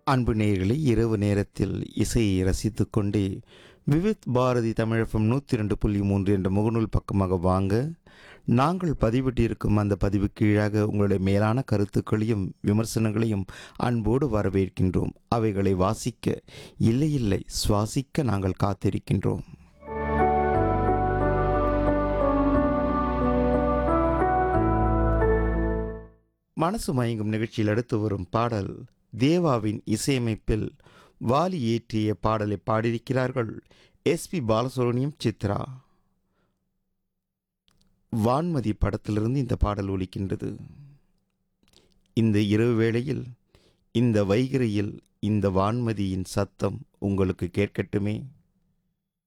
அன்பு நேயர்களே இரவு நேரத்தில் இசையை ரசித்துக் கொண்டே விவித் பாரதி தமிழகம் நூற்றி ரெண்டு புள்ளி மூன்று என்ற முகநூல் பக்கமாக வாங்க நாங்கள் பதிவிட்டிருக்கும் அந்த பதிவு கீழாக உங்களுடைய மேலான கருத்துக்களையும் விமர்சனங்களையும் அன்போடு வரவேற்கின்றோம் அவைகளை வாசிக்க இல்லை இல்லை சுவாசிக்க நாங்கள் காத்திருக்கின்றோம் மனசு மயங்கும் நிகழ்ச்சியில் அடுத்து வரும் பாடல் தேவாவின் இசையமைப்பில் வாலி இயற்றிய பாடலை பாடியிருக்கிறார்கள் எஸ்பி பாலசுப்ரமணியம் சித்ரா வான்மதி படத்திலிருந்து இந்த பாடல் ஒலிக்கின்றது இந்த இரவு வேளையில் இந்த வைகரையில் இந்த வான்மதியின் சத்தம் உங்களுக்கு கேட்கட்டுமே